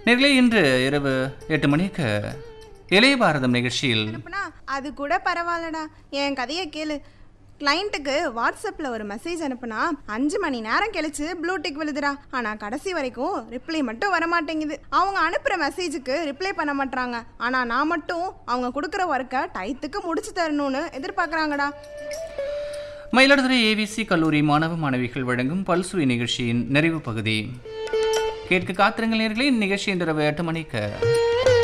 நேர்களே இன்று இரவு எட்டு மணிக்கு இளைய பாரதம் நிகழ்ச்சியில் அனுப்புனா அது கூட பரவாயில்லடா என் கதையை கேளு கிளைண்ட்டுக்கு வாட்ஸ்அப்பில் ஒரு மெசேஜ் அனுப்புனா அஞ்சு மணி நேரம் கழிச்சு ப்ளூடிக் விழுதுடா ஆனால் கடைசி வரைக்கும் ரிப்ளை மட்டும் வர மாட்டேங்குது அவங்க அனுப்புகிற மெசேஜுக்கு ரிப்ளை பண்ண மாட்றாங்க ஆனால் நான் மட்டும் அவங்க கொடுக்குற ஒர்க்கை டயத்துக்கு முடிச்சு தரணும்னு எதிர்பார்க்குறாங்கடா மயிலாடுதுறை ஏவிசி கல்லூரி மாணவ மாணவிகள் வழங்கும் பல்சுவை நிகழ்ச்சியின் நிறைவு பகுதி கேட்க காத்திருங்கள் நேர்களே இந்நிகழ்ச்சி இன்று இரவு எட்டு மணிக்கு